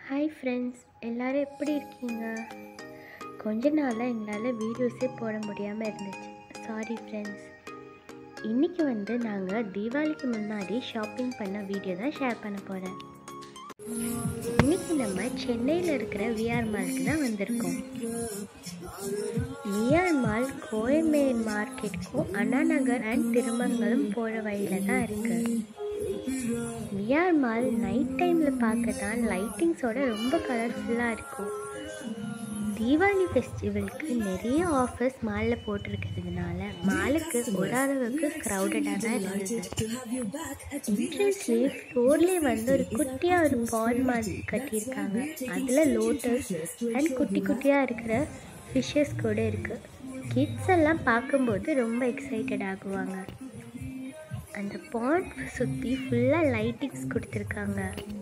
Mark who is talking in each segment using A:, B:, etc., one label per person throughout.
A: Hi friends எல்லோரும் எப்படி இருக்கீங்க கொஞ்ச நாளாக எங்களால் வீடியோஸே போட முடியாமல் இருந்துச்சு சாரி ஃப்ரெண்ட்ஸ் இன்றைக்கி வந்து நாங்கள் தீபாவளிக்கு முன்னாடி ஷாப்பிங் பண்ண வீடியோ தான் ஷேர் பண்ண போகிறேன் இன்றைக்கி நம்ம சென்னையில் இருக்கிற விஆர் மாலுக்கு தான் வந்திருக்கோம் விஆர் மால் கோயம்பேடு மார்க்கெட்டுக்கும் அண்ணா நகர் அண்ட் திருமங்கலம் போகிற வழியில் தான் இருக்குது விஆர் மால் நைட் டைமில் பார்க்க தான் லைட்டிங்ஸோட ரொம்ப கலர்ஃபுல்லாக இருக்கும் தீபாவளி ஃபெஸ்டிவலுக்கு நிறைய ஆஃபர்ஸ் மாலில் போட்டிருக்கிறதுனால மாலுக்கு ஒரு அளவுக்கு க்ரௌடடாக தான் இருந்தது என்ட்ரன்ஸ்லேயே ஃப்ளோர்லேயே வந்து ஒரு குட்டியாக ஒரு பால் மாதிரி கட்டியிருக்காங்க அதில் லோட்டஸ் அண்ட் குட்டி குட்டியாக இருக்கிற ஃபிஷ்ஷஸ் கூட இருக்குது கிட்ஸ் எல்லாம் பார்க்கும்போது ரொம்ப எக்ஸைட்டட் ஆகுவாங்க அந்த பாண்ட் சுற்றி ஃபுல்லாக லைட்டிங்ஸ் கொடுத்துருக்காங்க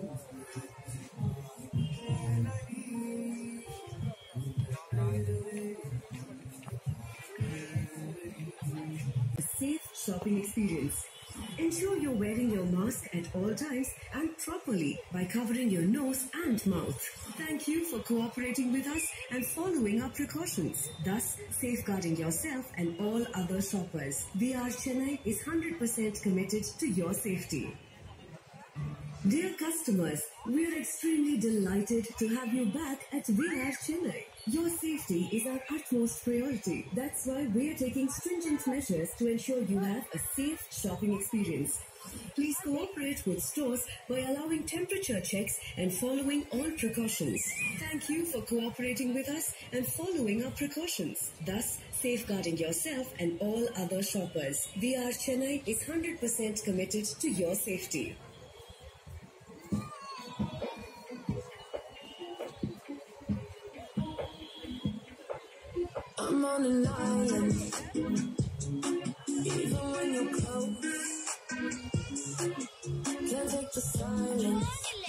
B: safe shopping experience. Ensure you're wearing your mask at all times and properly by covering your nose and mouth. Thank you for cooperating with us and following our precautions, thus safeguarding yourself and all other shoppers. VR Chennai is 100% committed to your safety. Dear customers, we are extremely delighted to have you back at VR Chennai. Your safety is our utmost priority. That's why we are taking stringent measures to ensure you have a safe shopping experience. Please cooperate with stores by allowing temperature checks and following all precautions. Thank you for cooperating with us and following our precautions, thus safeguarding yourself and all other shoppers. VR Chennai is 100% committed to your safety.
C: I'm on an island. Even when you're close, can't take the silence.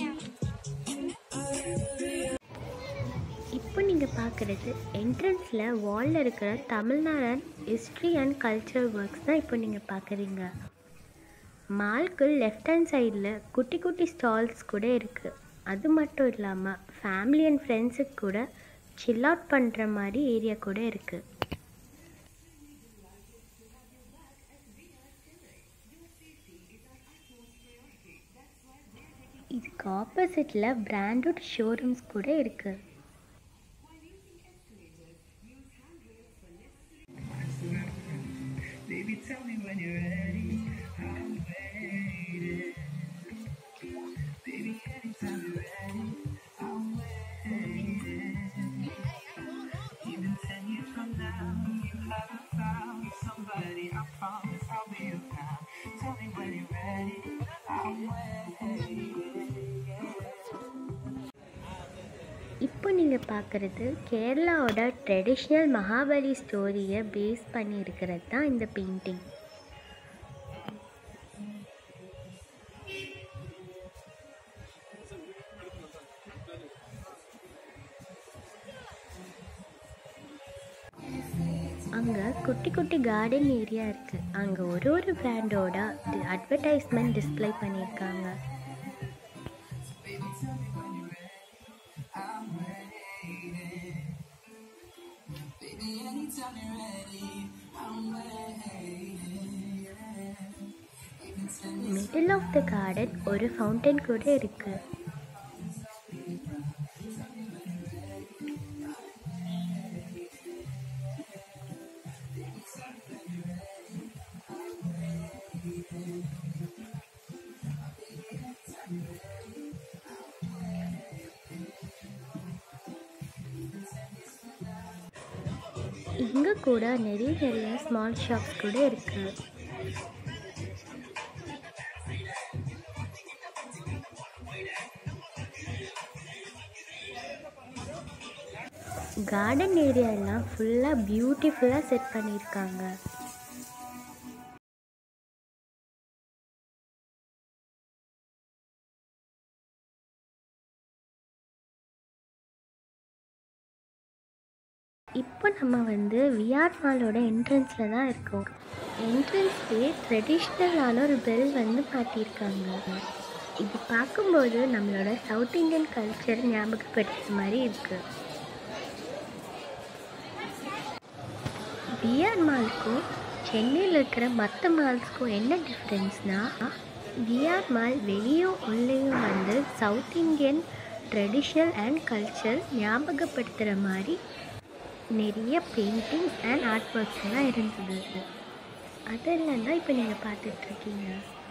A: இப்போ நீங்கள் பார்க்குறது என்ட்ரன்ஸில் வாலில் இருக்கிற Tamil Nadu history and cultural works தான் இப்போ நீங்கள் பார்க்குறீங்க மால்க்கு லெஃப்ட் ஹேண்ட் சைடில் குட்டி குட்டி ஸ்டால்ஸ் கூட இருக்குது அது மட்டும் இல்லாமல் ஃபேமிலி அண்ட் ஃப்ரெண்ட்ஸுக்கு கூட சில் அவுட் பண்ணுற மாதிரி ஏரியா கூட இருக்குது இதுக்கு ஆப்போசிட்டில் பிராண்டட் ஷோரூம்ஸ் கூட இருக்குது
D: Baby, tell me when you're ready. I'm waiting. Baby, anytime you're ready, I'm waiting. Even ten years from now, you haven't found somebody. I promise I'll be around. Tell me when you're ready. I'm waiting.
A: இப்போ நீங்கள் பார்க்குறது கேரளாவோட traditional Mahabali ஸ்டோரியை base பண்ணி இருக்கிறது தான் இந்த painting அங்கே குட்டி குட்டி கார்டன் ஏரியா இருக்குது அங்கே ஒரு ஒரு பிராண்டோட அட்வர்டைஸ்மெண்ட் டிஸ்ப்ளே பண்ணியிருக்காங்க மிடில் ஆஃப் த கார்டன் ஒரு ஃபவுண்டன் கூட இருக்கு இங்கே கூட நிறைய நிறைய ஸ்மால் ஷாப்ஸ் கூட இருக்குது கார்டன் ஏரியா எல்லாம் ஃபுல்லாக பியூட்டிஃபுல்லாக செட் பண்ணியிருக்காங்க இப்போ நம்ம வந்து விஆர் மாலோட என்ட்ரன்ஸில் தான் இருக்கோம் என்ட்ரன்ஸ்லேயே ட்ரெடிஷ்னலான ஒரு பெல் வந்து மாட்டியிருக்காங்க இது பார்க்கும்போது நம்மளோட சவுத் இந்தியன் கல்ச்சர் ஞாபகப்படுத்துற மாதிரி இருக்குது பிஆர் மால்க்கும் சென்னையில் இருக்கிற மற்ற மால்ஸ்க்கும் என்ன டிஃப்ரென்ஸ்னால் பிஆர் மால் வெளியும் உள்ளேயும் வந்து south Indian traditional and culture ஞாபகப்படுத்துகிற மாதிரி நிறைய பெயிண்டிங்ஸ் அண்ட் ஆர்ட் ஒர்க்ஸ் எல்லாம் இருந்தது அதெல்லாம் தான் இப்போ நீங்கள் பார்த்துட்ருக்கீங்க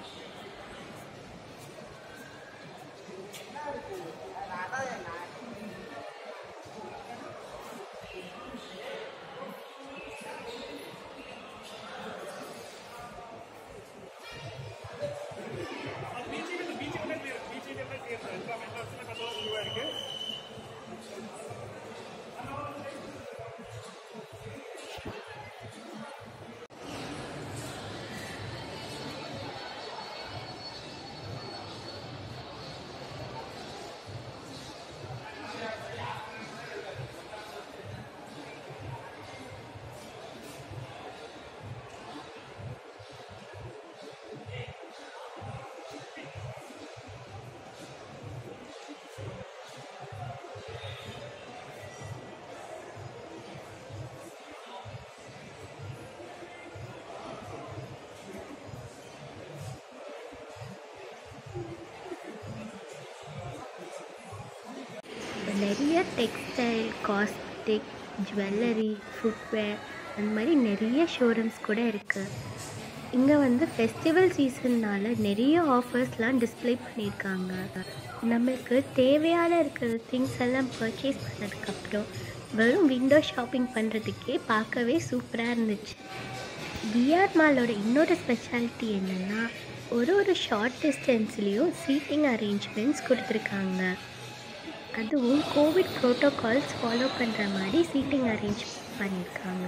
A: நிறைய டெக்ஸ்டைல் காஸ்மெட்டிக் ஜுவல்லரி ஃபுட்வேர் அந்த மாதிரி நிறைய ஷோரூம்ஸ் கூட இருக்குது இங்கே வந்து ஃபெஸ்டிவல் சீசன்னால் நிறைய ஆஃபர்ஸ்லாம் டிஸ்ப்ளே பண்ணியிருக்காங்க நம்மளுக்கு தேவையான இருக்கிற திங்ஸ் எல்லாம் பர்ச்சேஸ் பண்ணதுக்கப்புறம் வெறும் விண்டோ ஷாப்பிங் பண்ணுறதுக்கே பார்க்கவே சூப்பராக இருந்துச்சு பிஆர் மாலோட இன்னொரு ஸ்பெஷாலிட்டி என்னென்னா ஒரு ஒரு ஷார்ட் டிஸ்டன்ஸ்லேயும் சீட்டிங் அரேஞ்ச்மெண்ட்ஸ் கொடுத்துருக்காங்க அதுவும் கோவிட் ப்ரோட்டோகால்ஸ் ஃபாலோ பண்ணுற மாதிரி சீட்டிங் அரேஞ்ச் பண்ணியிருக்காங்க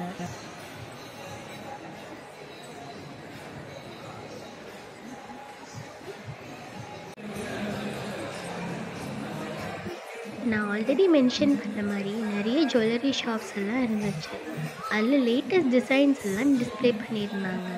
A: நான் ஆல்ரெடி மென்ஷன் பண்ண மாதிரி நிறைய ஜுவல்லரி ஷாப்ஸ் எல்லாம் இருந்துச்சு அதில் லேட்டஸ்ட் டிசைன்ஸ் எல்லாம் டிஸ்ப்ளே பண்ணியிருந்தாங்க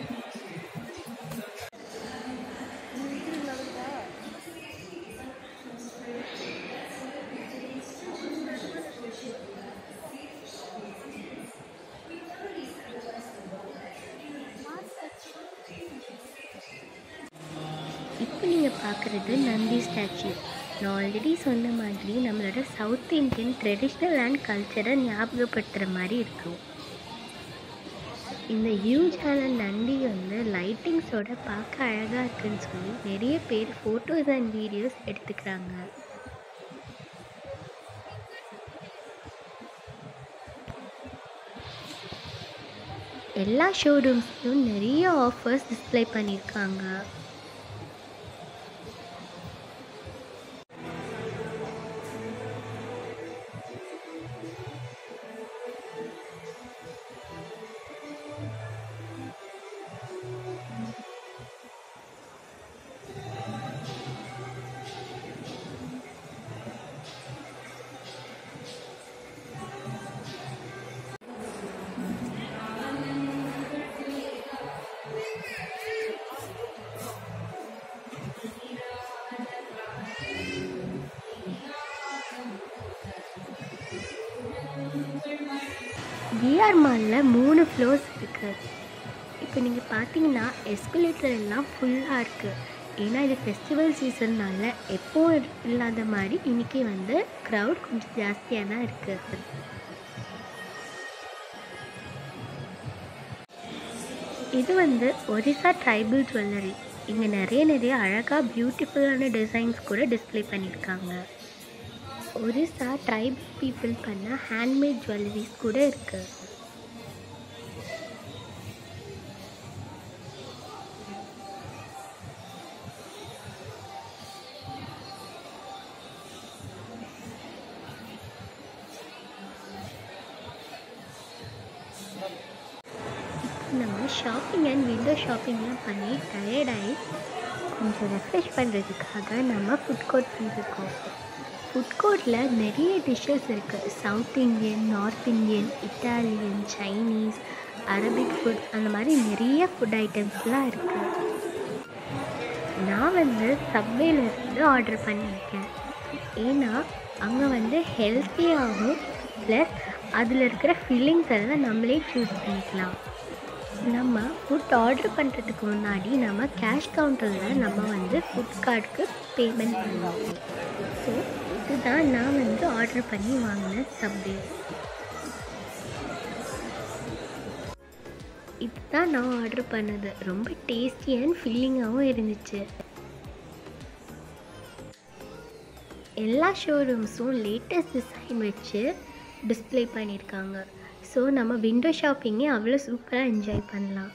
A: இப்போ நீங்கள் பார்க்குறது நந்தி ஸ்டாச்சு நான் ஆல்ரெடி சொன்ன மாதிரி நம்மளோட சவுத் இந்தியன் ட்ரெடிஷ்னல் அண்ட் கல்ச்சரை ஞாபகப்படுத்துகிற மாதிரி இருக்கும் இந்த ஹியூஜான நந்தி வந்து லைட்டிங்ஸோட பார்க்க அழகாக இருக்குன்னு சொல்லி நிறைய பேர் ஃபோட்டோஸ் அண்ட் வீடியோஸ் எடுத்துக்கிறாங்க எல்லா ஷோரூம்ஸ்லையும் நிறைய ஆஃபர்ஸ் டிஸ்ப்ளே பண்ணியிருக்காங்க விஆர் மாலில் மூணு ஃப்ளோர்ஸ் இருக்குது இப்போ நீங்கள் பார்த்தீங்கன்னா எஸ்கலேட்டர் எல்லாம் ஃபுல்லாக இருக்குது ஏன்னா இது ஃபெஸ்டிவல் சீசன்னால எப்போவும் இல்லாத மாதிரி இன்றைக்கி வந்து க்ரௌட் கொஞ்சம் ஜாஸ்தியாக தான் இருக்குது இது வந்து ஒரிசா ட்ரைபல் ஜுவல்லரி இங்கே நிறைய நிறைய அழகாக பியூட்டிஃபுல்லான டிசைன்ஸ் கூட டிஸ்ப்ளே பண்ணியிருக்காங்க ஒரிசா ட்ரைபல் பீப்புள் பண்ண ஹேண்ட்மேட் ஜுவல்லரிஸ் கூட இருக்குது நம்ம ஷாப்பிங் அண்ட் விண்டோ ஷாப்பிங்லாம் பண்ணி டயர்டாகி கொஞ்சம் ரெஃப்ரெஷ் பண்ணுறதுக்காக நம்ம ஃபுட் கோர்ட் வந்திருக்கோம் ஃபுட் கோர்ட்டில் நிறைய டிஷ்ஷஸ் இருக்குது south Indian north Indian Italian Chinese Arabic food அந்த மாதிரி நிறைய ஃபுட் ஐட்டம்ஸ்லாம் இருக்குது நான் வந்து சப்வேலேருந்து ஆர்டர் பண்ணியிருக்கேன் ஏன்னா அங்கே வந்து ஹெல்த்தியாகவும் ப்ளஸ் அதில் இருக்கிற ஃபில்லிங்ஸ் எல்லாம் நம்மளே சூஸ் பண்ணிக்கலாம் நம்ம ஃபுட் ஆர்டர் பண்ணுறதுக்கு முன்னாடி நம்ம கேஷ் கவுண்டரில் நம்ம வந்து ஃபுட் கார்டுக்கு பேமெண்ட் பண்ணுவோம் ஸோ இதுதான் நான் வந்து ஆர்டர் பண்ணி வாங்கின சப்வே இதுதான் நான் ஆர்டர் பண்ணது ரொம்ப டேஸ்டி அண்ட் ஃபில்லிங்காகவும் இருந்துச்சு எல்லா ஷோரூம்ஸும் லேட்டஸ்ட் டிசைன் வச்சு டிஸ்ப்ளே பண்ணியிருக்காங்க ஸோ நம்ம விண்டோ ஷாப்பிங்கே அவ்வளோ சூப்பராக என்ஜாய் பண்ணலாம்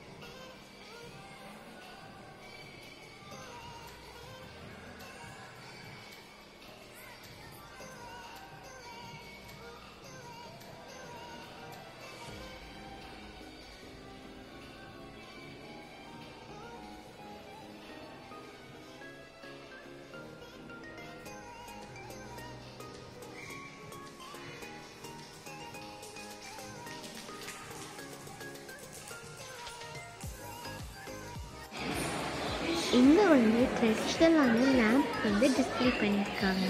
A: இங்கே வந்து ட்ரெடிஷ்னலான லேம்ப் வந்து டிஸ்ப்ளே பண்ணியிருக்காங்க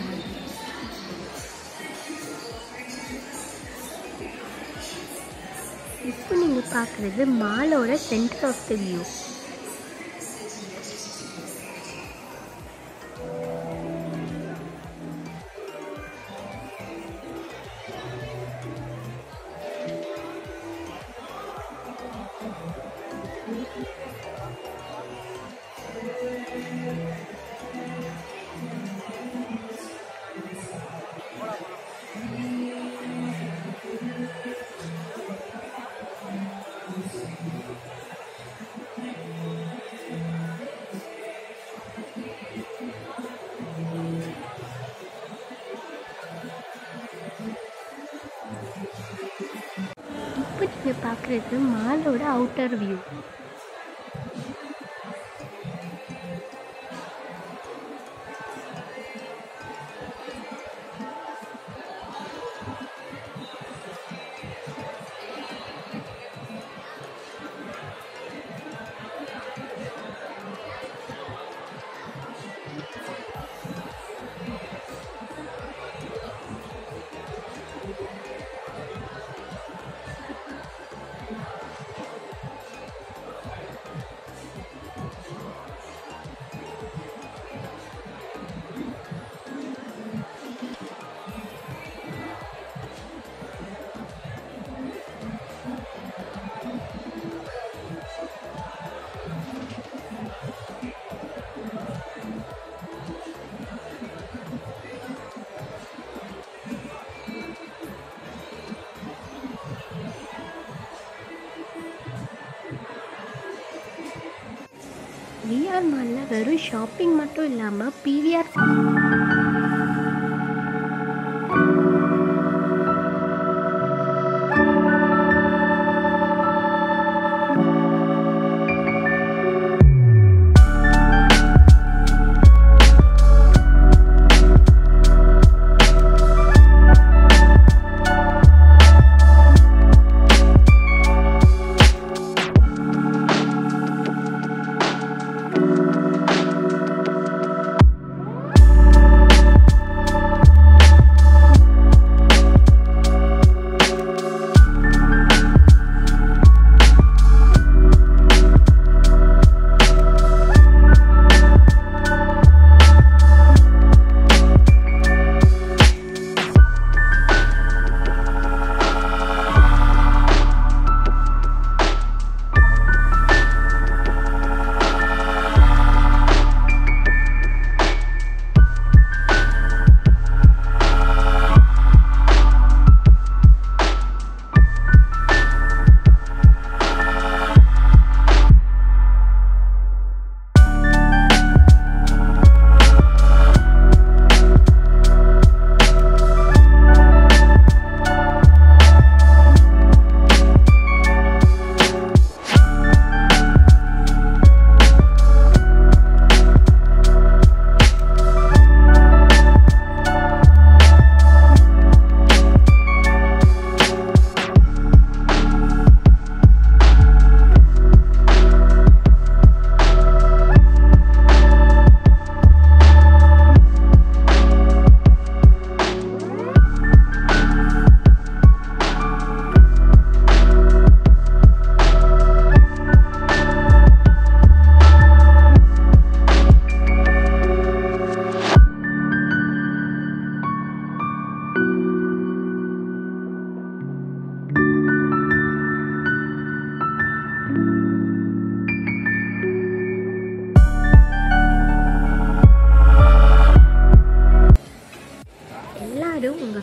A: இப்போ நீங்கள் பார்க்குறது மாலோட சென்டர் ஆஃப் த வியூ இப்போ நீங்கள் பார்க்குறது மாலோட அவுட்டர் வியூ விஆர் மாலில் வெறும் ஷாப்பிங் மட்டும் இல்லாமல் பிவிஆர்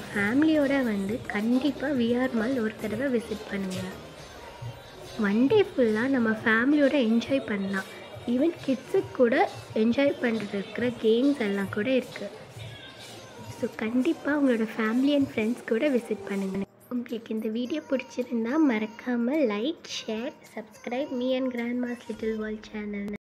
A: ஃபேமிலியோட வந்து கண்டிப்பாக விஆர் மால் ஒரு தடவை விசிட் பண்ணுங்கள் ஒன் டே ஃபுல்லாக நம்ம ஃபேமிலியோட என்ஜாய் பண்ணலாம் ஈவன் கிட்ஸுக்கு கூட என்ஜாய் பண்ணுறது இருக்கிற கேம்ஸ் எல்லாம் கூட இருக்குது ஸோ கண்டிப்பாக உங்களோட ஃபேமிலி அண்ட் ஃப்ரெண்ட்ஸ் கூட விசிட் பண்ணுங்கள் உங்களுக்கு இந்த வீடியோ பிடிச்சிருந்தா மறக்காமல் like share subscribe me and grandma's little world channel